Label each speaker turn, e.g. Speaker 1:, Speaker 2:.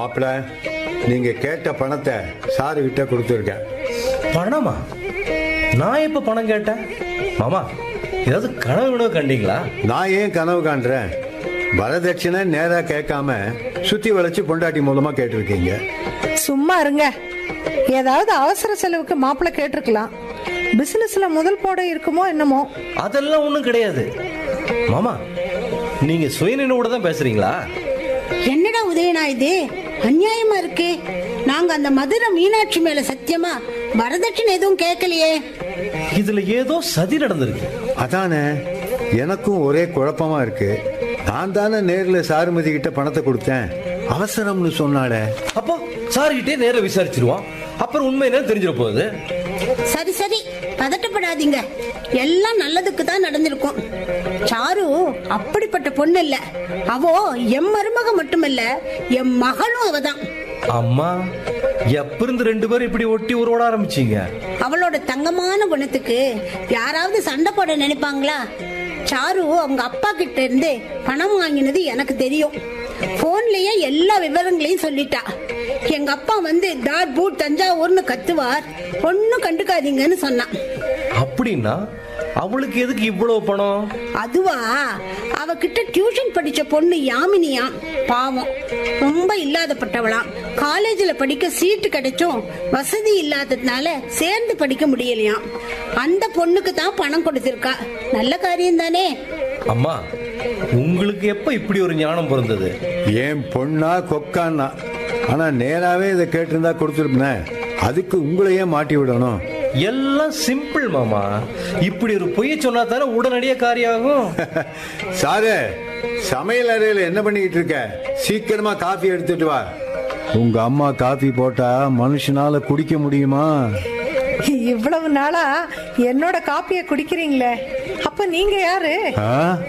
Speaker 1: மாப்பிள்ள நீங்க கேட்ட பணத்தை சாரு கிட்ட கொடுத்துருக்கேன்
Speaker 2: பணமா நான் எப்ப பணம் கேட்டேன் மாமா ஏதாவது கனவு வினவு கண்டீங்களா
Speaker 1: நான் ஏன் கனவு காண்றேன் வரதட்சணை நேரா கேட்காம சுத்தி வளைச்சு பொண்டாட்டி மூலமா கேட்டிருக்கீங்க
Speaker 3: சும்மா இருங்க ஏதாவது அவசர செலவுக்கு மாப்பிள்ளை கேட்டிருக்கலாம் பிசினஸ்ல முதல் போட இருக்குமோ என்னமோ
Speaker 2: அதெல்லாம் ஒண்ணும் கிடையாது மாமா நீங்க சுயநினைவோட தான் பேசுறீங்களா
Speaker 4: என்னடா உதயனா இது அநியாயமா இருக்கு நாங்க அந்த மதுரை மீனாட்சி மேல சத்தியமா வரதட்சணை எதுவும் கேட்கலையே
Speaker 2: இதுல ஏதோ சதி நடந்திருக்கு
Speaker 1: அதானே எனக்கும் ஒரே குழப்பமா இருக்கு நான் தானே நேர்ல சாருமதி கிட்ட பணத்தை கொடுத்தேன் அவசரம்னு சொன்னாலே
Speaker 2: அப்போ சார்கிட்டே நேரா விசாரிச்சிருவோம் அப்புறம் உண்மை என்னன்னு தெரிஞ்சிட போகுது
Speaker 4: சரி சரி பதட்டப்படாதீங்க எல்லாம் நல்லதுக்கு தான் நடந்திருக்கும் சாரு அப்படிப்பட்ட பொண்ணு இல்ல அவோ எம் மருமக மட்டுமல்ல எம் மகளும் அவதான்
Speaker 2: அம்மா எப்ப இருந்து ரெண்டு பேரும் இப்படி ஒட்டி உருவட ஆரம்பிச்சீங்க
Speaker 4: அவளோட தங்கமான குணத்துக்கு யாராவது சண்டை போட நினைப்பாங்களா சாரு அவங்க அப்பா கிட்ட இருந்து பணம் வாங்கினது எனக்கு தெரியும் போன்லயே எல்லா விவரங்களையும் சொல்லிட்டா எங்க அப்பா வந்து தாட் பூட் தஞ்சாவூர்னு கத்துவார் ஒன்னும் கண்டுக்காதீங்கன்னு சொன்னான்
Speaker 2: அப்படின்னா அவளுக்கு எதுக்கு இவ்வளவு பணம்
Speaker 4: அதுவா அவகிட்ட டியூஷன் படிச்ச பொண்ணு யாமினியா பாவம் ரொம்ப இல்லாதப்பட்டவளாம் காலேஜ்ல படிக்க சீட்டு கிடைச்சும் வசதி இல்லாததுனால சேர்ந்து படிக்க முடியலையாம் அந்த பொண்ணுக்கு தான் பணம் கொடுத்திருக்கா நல்ல காரியம் தானே
Speaker 2: அம்மா உங்களுக்கு எப்ப இப்படி ஒரு ஞானம் பிறந்தது
Speaker 1: ஏன் பொண்ணா கொக்கான்னா ஆனா நேராவே இதை கேட்டிருந்தா கொடுத்துருப்பேன் அதுக்கு உங்களையே மாட்டி விடணும்
Speaker 2: எல்லாம் சிம்பிள் மாமா இப்படி ஒரு பொய்ய சொன்னா தானே உடனடியே காரியம் ஆகும்
Speaker 1: சாரு சமையல் அறையில என்ன பண்ணிக்கிட்டு இருக்க சீக்கிரமா காஃபி எடுத்துட்டு வா உங்க அம்மா காஃபி போட்டா மனுஷனால குடிக்க முடியுமா
Speaker 3: இவ்வளவு நாளா என்னோட காப்பியை குடிக்கிறீங்களே அப்ப நீங்க யாரு
Speaker 1: ஆ?